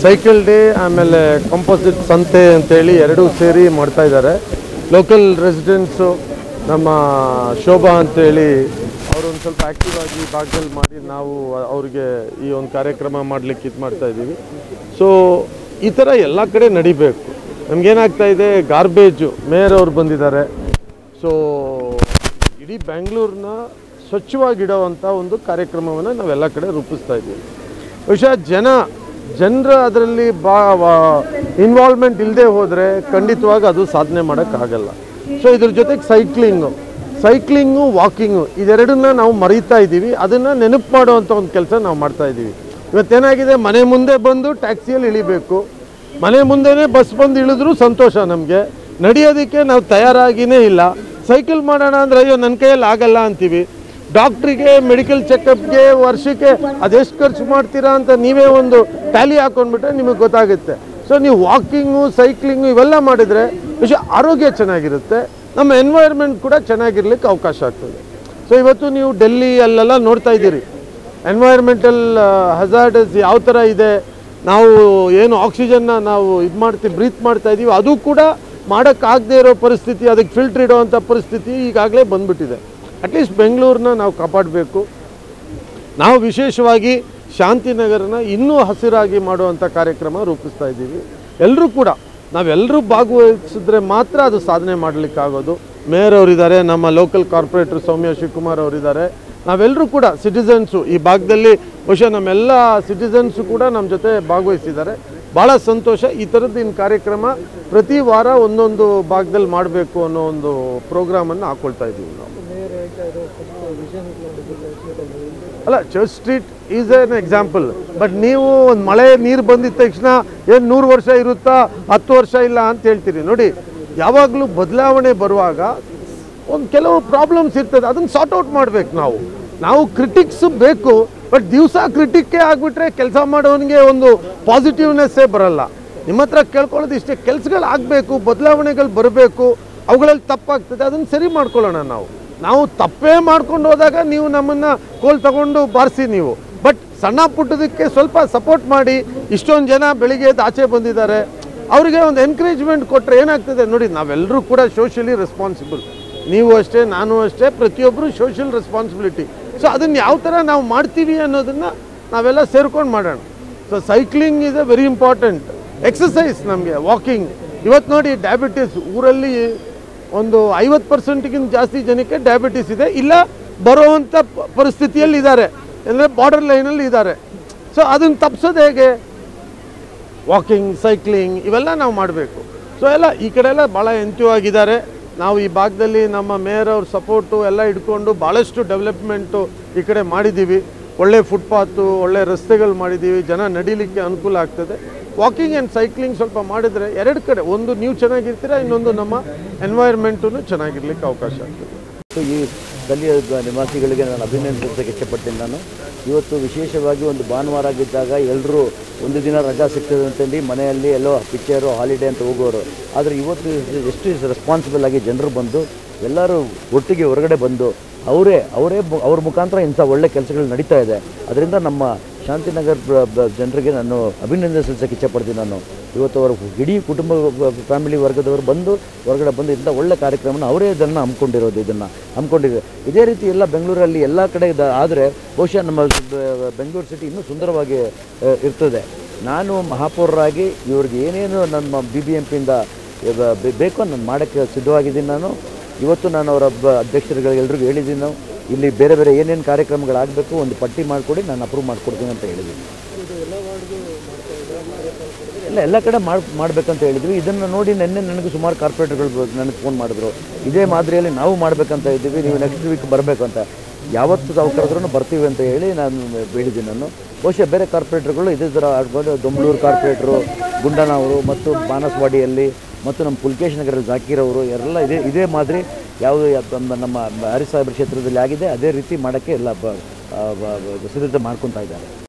cycle day ಆಮೇಲೆ composite ಸಂತೆ ಅಂತೇಳಿ ಎರಡೂ ಸೇರಿ ಮಾಡ್ತಾ ಇದ್ದಾರೆ ಲೋಕಲ್ ರೆಸಿಡೆಂಟ್ಸು ನಮ್ಮ ಶೋಭಾ ಅಂತೇಳಿ ಅವರು ಒಂದು ಸ್ವಲ್ಪ ಆ್ಯಕ್ಟಿವ್ ಆಗಿ ಭಾಗದಲ್ಲಿ ಮಾಡಿ ನಾವು ಅವ್ರಿಗೆ ಈ ಒಂದು ಕಾರ್ಯಕ್ರಮ ಮಾಡಲಿಕ್ಕೆ ಇದು ಮಾಡ್ತಾ ಇದ್ದೀವಿ ಸೊ ಈ ಥರ ಎಲ್ಲ ಕಡೆ ನಡಿಬೇಕು ನಮಗೇನಾಗ್ತಾ ಇದೆ ಗಾರ್ಬೇಜು ಮೇಯರ್ ಅವ್ರು ಬಂದಿದ್ದಾರೆ ಸೊ ಇಡೀ ಬೆಂಗಳೂರನ್ನ ಸ್ವಚ್ಛವಾಗಿಡೋವಂಥ ಒಂದು ಕಾರ್ಯಕ್ರಮವನ್ನು ನಾವೆಲ್ಲ ಕಡೆ ರೂಪಿಸ್ತಾ ಇದ್ದೀವಿ ಬಹುಶಃ ಜನ ಜನರ ಅದರಲ್ಲಿ ಬಾ ಇನ್ವಾಲ್ವ್ಮೆಂಟ್ ಇಲ್ಲದೆ ಹೋದರೆ ಖಂಡಿತವಾಗಿ ಅದು ಸಾಧನೆ ಮಾಡೋಕ್ಕಾಗಲ್ಲ ಸೊ ಇದ್ರ ಜೊತೆಗೆ ಸೈಕ್ಲಿಂಗು ಸೈಕ್ಲಿಂಗು ವಾಕಿಂಗು ಇದೆರಡನ್ನ ನಾವು ಮರೀತಾ ಇದ್ದೀವಿ ಅದನ್ನು ನೆನಪು ಮಾಡುವಂಥ ಒಂದು ಕೆಲಸ ನಾವು ಮಾಡ್ತಾ ಇದ್ದೀವಿ ಇವತ್ತೇನಾಗಿದೆ ಮನೆ ಮುಂದೆ ಬಂದು ಟ್ಯಾಕ್ಸಿಯಲ್ಲಿ ಇಳಿಬೇಕು ಮನೆ ಮುಂದೆನೇ ಬಸ್ ಬಂದು ಇಳಿದ್ರೂ ಸಂತೋಷ ನಮಗೆ ನಡೆಯೋದಕ್ಕೆ ನಾವು ತಯಾರಾಗಿನೇ ಇಲ್ಲ ಸೈಕಲ್ ಮಾಡೋಣ ಅಂದರೆ ಅಯ್ಯೋ ನನ್ನ ಕೈಯಲ್ಲಿ ಆಗಲ್ಲ ಅಂತೀವಿ ಡಾಕ್ಟ್ರಿಗೆ ಮೆಡಿಕಲ್ ಚೆಕಪ್ಗೆ ವರ್ಷಕ್ಕೆ ಅದೆಷ್ಟು ಖರ್ಚು ಮಾಡ್ತೀರಾ ಅಂತ ನೀವೇ ಒಂದು ಟ್ಯಾಲಿ ಹಾಕೊಂಡ್ಬಿಟ್ರೆ ನಿಮಗೆ ಗೊತ್ತಾಗುತ್ತೆ ಸೊ ನೀವು ವಾಕಿಂಗು ಸೈಕ್ಲಿಂಗು ಇವೆಲ್ಲ ಮಾಡಿದರೆ ವಿಷಯ ಆರೋಗ್ಯ ಚೆನ್ನಾಗಿರುತ್ತೆ ನಮ್ಮ ಎನ್ವೈರ್ಮೆಂಟ್ ಕೂಡ ಚೆನ್ನಾಗಿರ್ಲಿಕ್ಕೆ ಅವಕಾಶ ಆಗ್ತದೆ ಸೊ ಇವತ್ತು ನೀವು ಡೆಲ್ಲಿ ಅಲ್ಲೆಲ್ಲ ನೋಡ್ತಾ ಇದ್ದೀರಿ ಎನ್ವೈರ್ಮೆಂಟಲ್ ಹಜಾರ್ಡಸ್ ಯಾವ ಥರ ಇದೆ ನಾವು ಏನು ಆಕ್ಸಿಜನ್ನ ನಾವು ಇದು ಮಾಡ್ತೀವಿ ಬ್ರೀತ್ ಮಾಡ್ತಾ ಇದ್ದೀವಿ ಅದು ಕೂಡ ಮಾಡೋಕ್ಕಾಗದೇ ಇರೋ ಪರಿಸ್ಥಿತಿ ಅದಕ್ಕೆ ಫಿಲ್ಟ್ರ್ ಇಡೋವಂಥ ಪರಿಸ್ಥಿತಿ ಈಗಾಗಲೇ ಬಂದ್ಬಿಟ್ಟಿದೆ ಅಟ್ಲೀಸ್ಟ್ ಬೆಂಗಳೂರನ್ನ ನಾವು ಕಾಪಾಡಬೇಕು ನಾವು ವಿಶೇಷವಾಗಿ ಶಾಂತಿನಗರನ ಇನ್ನೂ ಹಸಿರಾಗಿ ಮಾಡುವಂಥ ಕಾರ್ಯಕ್ರಮ ರೂಪಿಸ್ತಾ ಇದ್ದೀವಿ ಎಲ್ಲರೂ ಕೂಡ ನಾವೆಲ್ಲರೂ ಭಾಗವಹಿಸಿದ್ರೆ ಮಾತ್ರ ಅದು ಸಾಧನೆ ಮಾಡಲಿಕ್ಕಾಗೋದು ಮೇಯರ್ ಅವರಿದ್ದಾರೆ ನಮ್ಮ ಲೋಕಲ್ ಕಾರ್ಪೊರೇಟರ್ ಸೌಮ್ಯ ಶಿವಕುಮಾರ್ ಅವರಿದ್ದಾರೆ ನಾವೆಲ್ಲರೂ ಕೂಡ ಸಿಟಿಸನ್ಸು ಈ ಭಾಗದಲ್ಲಿ ಬಹುಶಃ ನಮ್ಮೆಲ್ಲ ಸಿಟಿಸನ್ಸು ಕೂಡ ನಮ್ಮ ಜೊತೆ ಭಾಗವಹಿಸಿದ್ದಾರೆ ಭಾಳ ಸಂತೋಷ ಈ ಥರದ್ದು ಇನ್ನು ಕಾರ್ಯಕ್ರಮ ಪ್ರತಿ ವಾರ ಒಂದೊಂದು ಭಾಗದಲ್ಲಿ ಮಾಡಬೇಕು ಅನ್ನೋ ಒಂದು ಪ್ರೋಗ್ರಾಮನ್ನು ಹಾಕ್ಕೊಳ್ತಾ ಇದ್ದೀವಿ ನಾವು ಅಲ್ಲ Church Street is an example but ನೀವು ಒಂದು ಮಳೆ ನೀರು ಬಂದಿದ ತಕ್ಷಣ ಏನು ನೂರು ವರ್ಷ ಇರುತ್ತಾ ಹತ್ತು ವರ್ಷ ಇಲ್ಲ ಅಂತ ಹೇಳ್ತೀರಿ ನೋಡಿ ಯಾವಾಗಲೂ ಬದಲಾವಣೆ ಬರುವಾಗ ಒಂದು ಕೆಲವು ಪ್ರಾಬ್ಲಮ್ಸ್ ಇರ್ತದೆ ಅದನ್ನು ಸಾರ್ಟ್ ಔಟ್ ಮಾಡಬೇಕು ನಾವು ನಾವು ಕ್ರಿಟಿಕ್ಸ್ ಬೇಕು ಬಟ್ ದಿವಸ ಕ್ರಿಟಿಕ್ಕೇ ಆಗಿಬಿಟ್ರೆ ಕೆಲಸ ಮಾಡೋನಿಗೆ ಒಂದು ಪಾಸಿಟಿವ್ನೆಸ್ಸೇ ಬರಲ್ಲ ನಿಮ್ಮ ಹತ್ರ ಕೇಳ್ಕೊಳ್ಳೋದು ಇಷ್ಟೇ ಕೆಲಸಗಳು ಆಗಬೇಕು ಬದಲಾವಣೆಗಳು ಬರಬೇಕು ಅವುಗಳಲ್ಲಿ ತಪ್ಪಾಗ್ತದೆ ಅದನ್ನು ಸರಿ ಮಾಡ್ಕೊಳ್ಳೋಣ ನಾವು ನಾವು ತಪ್ಪೇ ಮಾಡ್ಕೊಂಡು ಹೋದಾಗ ನೀವು ನಮ್ಮನ್ನು ಕೋಲ್ ತಗೊಂಡು ಬಾರಿಸಿ ನೀವು ಬಟ್ ಸಣ್ಣ ಪುಟ್ಟದಕ್ಕೆ ಸ್ವಲ್ಪ ಸಪೋರ್ಟ್ ಮಾಡಿ ಇಷ್ಟೊಂದು ಜನ ಬೆಳಿಗ್ಗೆ ಎದ್ದು ಆಚೆ ಬಂದಿದ್ದಾರೆ ಅವರಿಗೆ ಒಂದು ಎನ್ಕರೇಜ್ಮೆಂಟ್ ಕೊಟ್ಟರೆ ಏನಾಗ್ತದೆ ನೋಡಿ ನಾವೆಲ್ಲರೂ ಕೂಡ ಸೋಷಿಯಲಿ ರೆಸ್ಪಾನ್ಸಿಬಲ್ ನೀವು ಅಷ್ಟೇ ನಾನು ಅಷ್ಟೇ ಪ್ರತಿಯೊಬ್ಬರು ಸೋಷಿಯಲ್ ರೆಸ್ಪಾನ್ಸಿಬಿಲಿಟಿ ಸೊ ಅದನ್ನು ಯಾವ ಥರ ನಾವು ಮಾಡ್ತೀವಿ ಅನ್ನೋದನ್ನು ನಾವೆಲ್ಲ ಸೇರ್ಕೊಂಡು ಮಾಡೋಣ so cycling is a very important exercise ನಮಗೆ ವಾಕಿಂಗ್ ಇವತ್ತು ನೋಡಿ ಡಯಾಬಿಟಿಸ್ ಊರಲ್ಲಿ ಒಂದು ಐವತ್ತು ಪರ್ಸೆಂಟ್ಗಿಂತ ಜಾಸ್ತಿ ಜನಕ್ಕೆ ಡಯಾಬಿಟಿಸ್ ಇದೆ ಇಲ್ಲ ಬರುವಂಥ ಪ- ಪರಿಸ್ಥಿತಿಯಲ್ಲಿ ಇದ್ದಾರೆ ಅಂದರೆ ಬಾರ್ಡರ್ ಲೈನಲ್ಲಿ ಇದ್ದಾರೆ ಸೊ ಅದನ್ನು ತಪ್ಪಿಸೋದು ಹೇಗೆ ವಾಕಿಂಗ್ ಸೈಕ್ಲಿಂಗ್ ಇವೆಲ್ಲ ನಾವು ಮಾಡಬೇಕು ಸೊ ಎಲ್ಲ ಈ ಕಡೆ ಎಲ್ಲ ಭಾಳ ಎಂತ್ಯೂ ಆಗಿದ್ದಾರೆ ನಾವು ಈ ಭಾಗದಲ್ಲಿ ನಮ್ಮ ಮೇಯರ್ ಅವ್ರ ಸಪೋರ್ಟು ಎಲ್ಲ ಇಟ್ಕೊಂಡು ಭಾಳಷ್ಟು ಡೆವಲಪ್ಮೆಂಟು ಈ ಕಡೆ ಮಾಡಿದ್ದೀವಿ ಒಳ್ಳೆ ಫುಟ್ಪಾತು ಒಳ್ಳೆ ರಸ್ತೆಗಳು ಮಾಡಿದ್ದೀವಿ ಜನ ನಡೀಲಿಕ್ಕೆ ಅನುಕೂಲ ಆಗ್ತದೆ ವಾಕಿಂಗ್ ಆ್ಯಂಡ್ ಸೈಕ್ಲಿಂಗ್ ಸ್ವಲ್ಪ ಮಾಡಿದರೆ ಎರಡು ಕಡೆ ಒಂದು ನೀವು ಚೆನ್ನಾಗಿರ್ತೀರ ಇನ್ನೊಂದು ನಮ್ಮ ಎನ್ವೈರ್ಮೆಂಟು ಚೆನ್ನಾಗಿರ್ಲಿಕ್ಕೆ ಅವಕಾಶ ಆಗ್ತದೆ ಸೊ ಈ ಸ್ಥಳೀಯ ಗ- ನಿವಾಸಿಗಳಿಗೆ ನಾನು ಅಭಿನಂದಿಸೋದಕ್ಕೆ ಇಷ್ಟಪಡ್ತೀನಿ ನಾನು ಇವತ್ತು ವಿಶೇಷವಾಗಿ ಒಂದು ಭಾನುವಾರ ಆಗಿದ್ದಾಗ ಎಲ್ಲರೂ ಒಂದು ದಿನ ರಜಾ ಸಿಗ್ತದೆ ಅಂತಂದು ಮನೆಯಲ್ಲಿ ಎಲ್ಲೋ ಪಿಕ್ಚರು ಹಾಲಿಡೇ ಅಂತ ಹೋಗೋರು ಆದರೆ ಇವತ್ತು ಎಷ್ಟು ರೆಸ್ಪಾನ್ಸಿಬಲ್ ಆಗಿ ಜನರು ಬಂದು ಎಲ್ಲರೂ ಒಟ್ಟಿಗೆ ಹೊರಗಡೆ ಬಂದು ಅವರೇ ಅವರೇ ಮು- ಅವ್ರ ಮುಖಾಂತರ ಇಂಥ ಒಳ್ಳೆ ಕೆಲಸಗಳು ನಡೀತಾ ಇದೆ ಅದರಿಂದ ನಮ್ಮ ಶಾಂತಿನಗರ್ ಬ- ಬ- ಜನರಿಗೆ ನಾನು ಅಭಿನಂದನೆ ಸಲ್ಲಿಸೋಕ್ಕೆ ಇಷ್ಟಪಡ್ತೀನಿ ನಾನು ಇವತ್ತು ಅವರ ಇಡೀ ಕುಟುಂಬ ಫ್ಯಾಮಿಲಿ ವರ್ಗದವರು ಬಂದು ಹೊರಗಡೆ ಬಂದು ಇಂಥ ಒಳ್ಳೆ ಕಾರ್ಯಕ್ರಮನ ಅವರೇ ಇದನ್ನು ಹಮ್ಮಿಕೊಂಡಿರೋದು ಇದನ್ನು ಹಮ್ಮಿಕೊಂಡಿದೆ ಇದೇ ರೀತಿ ಎಲ್ಲ ಬೆಂಗಳೂರಲ್ಲಿ ಎಲ್ಲ ಕಡೆ ಇದ ಆದರೆ ಬಹುಶಃ ನಮ್ಮ ಬ- ಬೆಂಗಳೂರು ಸಿಟಿ ಇನ್ನೂ ಸುಂದರವಾಗಿ ಆ, ಇರ್ತದೆ ನಾನು ಮಹಾಪೌರರಾಗಿ ಇವ್ರಿಗೆ ಏನೇನು ನಮ್ಮ ಬಿ ಬಿ ಎಂ ಪಿಯಿಂದ ಬೇಕೋ ನಾನು ಮಾಡೋಕ್ಕೆ ಸಿದ್ಧವಾಗಿದ್ದೀನಿ ನಾನು ಇವತ್ತು ನಾನು ಅವರ ಬ ಅಧ್ಯಕ್ಷರುಗಳಿಗೆ ಎಲ್ರಿಗೂ ಹೇಳಿದ್ದೀನಿ ನಾವು ಇಲ್ಲಿ ಬೇರೆ ಬೇರೆ ಏನೇನು ಕಾರ್ಯಕ್ರಮಗಳಾಗಬೇಕು ಒಂದು ಪಟ್ಟಿ ಮಾಡಿಕೊಡಿ ನಾನು ಅಪ್ರೂವ್ ಮಾಡಿಕೊಡ್ತೀನಿ ಅಂತ ಹೇಳಿದ್ದೀನಿ ಇಲ್ಲ ಎಲ್ಲ ಕಡೆ ಮಾಡಿ ಮಾಡ್ಬೇಕಂತ ಹೇಳಿದ್ವಿ ಇದನ್ನು ನೋಡಿ ನಿನ್ನೆ ನನಗೆ ಸುಮಾರು ಕಾರ್ಪೊರೇಟರ್ಗಳು ನನಗೆ ಫೋನ್ ಮಾಡಿದ್ರು ಇದೇ ಮಾದರಿಯಲ್ಲಿ ನಾವು ಮಾಡಬೇಕಂತ ಇದ್ದೀವಿ ನೀವು ನೆಕ್ಸ್ಟ್ ವೀಕ್ ಬರಬೇಕು ಅಂತ ಯಾವತ್ತು ತಾವು ಕರೆದ್ರೂ ಬರ್ತೀವಿ ಅಂತ ಹೇಳಿ ನಾನು ಹೇಳಿದ್ದೀನಿ ನಾನು ಬಹುಶಃ ಬೇರೆ ಕಾರ್ಪೊರೇಟರ್ಗಳು ಇದೇ ಥರ ಆಡ್ಕೊಂಡು ದೊಂಬಳೂರು ಕಾರ್ಪೊರೇಟ್ರು ಗುಂಡನವರು ಮತ್ತು ಬಾನಸವಾಡಿಯಲ್ಲಿ ಮತ್ತು ನಮ್ಮ ಪುಲ್ಕೇಶ್ ನಗರ ಜಾಕೀರ್ ಅವರು ಎಲ್ಲ ಇದೇ ಇದೇ ಮಾದರಿ ಯಾವುದು ನಮ್ಮ ನಮ್ಮ ಹರಿಸಾಹೇಬ್ರ ಕ್ಷೇತ್ರದಲ್ಲಿ ಆಗಿದೆ ಅದೇ ರೀತಿ ಮಾಡೋಕ್ಕೆ ಎಲ್ಲ ಬ- ಆ, ಬ- ಬ- ಸಿದ್ಧತೆ ಮಾಡ್ಕೊತಾ ಇದ್ದಾರೆ